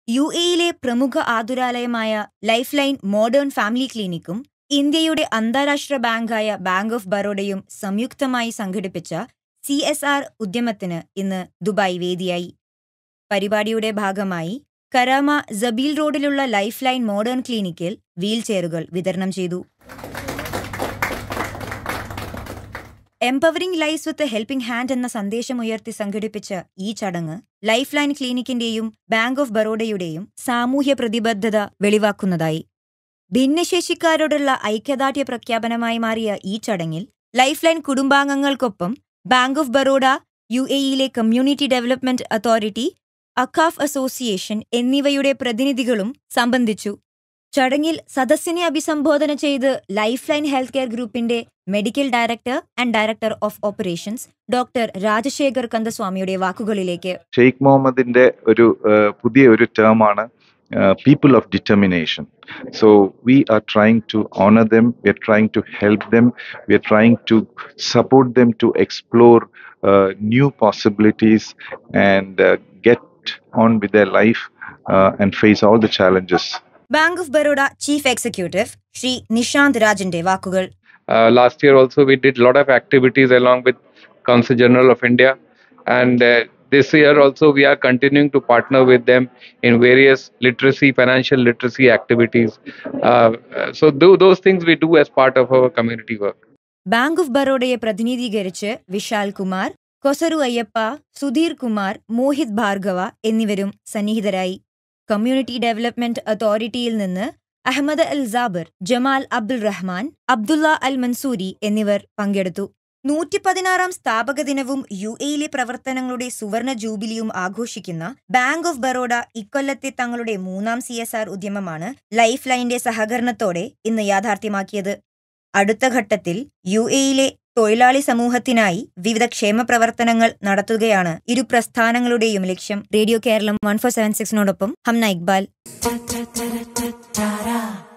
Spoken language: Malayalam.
യു എയിലെ പ്രമുഖ ആതുരാലയമായ ലൈഫ് ലൈൻ മോഡേൺ ഫാമിലി ക്ലിനിക്കും ഇന്ത്യയുടെ അന്താരാഷ്ട്ര ബാങ്കായ ബാങ്ക് ഓഫ് ബറോഡയും സംയുക്തമായി സംഘടിപ്പിച്ച സി എസ് ആർ ഉദ്യമത്തിന് ഇന്ന് ദുബായ് വേദിയായി പരിപാടിയുടെ ഭാഗമായി കരാമ ജബീൽ റോഡിലുള്ള ലൈഫ് ലൈൻ മോഡേൺ ക്ലിനിക്കിൽ വീൽചെയറുകൾ വിതരണം ചെയ്തു empowering life with helping hand എന്ന സന്ദേശമുയർത്തി സംഘടിപ്പിച്ച ഈ ചടങ്ങ് ലൈഫ് ലൈൻ ക്ലിനിക്കിന്റെയും ബാങ്ക് ഓഫ് ബറോഡയുടെയും സാമൂഹ്യ പ്രതിബദ്ധത വെളിവാക്കുന്നതായി ഭിന്നശേഷിക്കാരോടുള്ള ഐക്യദാർഢ്യ പ്രഖ്യാപനമായി മാറിയ ഈ ചടങ്ങിൽ ലൈഫ് ലൈൻ കുടുംബാംഗങ്ങൾക്കൊപ്പം ബാങ്ക് ഓഫ് ബറോഡ യു എയിലെ കമ്മ്യൂണിറ്റി ഡെവലപ്മെന്റ് അതോറിറ്റി അക്കാഫ് അസോസിയേഷൻ എന്നിവയുടെ പ്രതിനിധികളും സംബന്ധിച്ചു ചടങ്ങിൽ സദസ്സിനെ അഭിസംബോധന ചെയ്ത് ലൈഫ് ലൈൻ ഹെൽത്ത് കെയർ ഗ്രൂപ്പിന്റെ medical director and director of operations doctor Rajasekhar കന്ദസ്വാമിയുടെ വാക്കുകളിലേക്ക് ഷെയ്ഖ് മുഹമ്മദിന്റെ ഒരു ഏഹ്, പുതിയ ഒരു ടേമാണ് people of determination so we are trying to honour them we are trying to help them we are trying to support them to explore new possibilities and get on with the life and face all the challenges Bank of Baroda chief executive Shri Nishant രാജന്റെ വാക്കുകൾ Uh, last year also we did a lot of activities along with Council General of India, and uh, this year also we are continuing to partner with them in various literacy, financial literacy activities. Uh, uh, so tho- those things we do as part of our community work. Bank of ബറോഡയെ പ്രതിനിധീകരിച്ച് വിശാൽ കുമാർ കൊസറു അയ്യപ്പ സുധീർ കുമാർ മോഹിത് ഭാർഗവ എന്നിവരും സന്നിഹിതരായി കമ്മ്യൂണിറ്റി ഡെവലപ്മെന്റ് അതോറിറ്റിയിൽ നിന്ന് Ahmed Al Jaber Jamal Abdul Rahman Abdulla Al Mansoori എന്നിവർ പങ്കെടുത്തു നൂറ്റി പതിനാറാം സ്ഥാപക ദിനവും യു എയിലെ പ്രവർത്തനങ്ങളുടെ സുവർണ ജൂബിലിയും ആഘോഷിക്കുന്ന ബാങ്ക് ഓഫ് ബറോഡ ഇക്കൊല്ലത്തെ തങ്ങളുടെ മൂന്നാം സി എസ് ആർ ഉദ്യമമാണ് ലൈഫ് ലൈന്റെ സഹകരണത്തോടെ ഇന്ന് യാഥാർത്ഥ്യമാക്കിയത് അടുത്ത ഘട്ടത്തിൽ യു എയിലെ തൊഴിലാളി സമൂഹത്തിനായി വിവിധ ക്ഷേമ പ്രവർത്തനങ്ങൾ നടത്തുകയാണ് ഇരു പ്രസ്ഥാനങ്ങളുടെയും ലക്ഷ്യം radio Keralam one four seven സിക്സിനോടൊപ്പം ഹംന ഇക്ബാൽ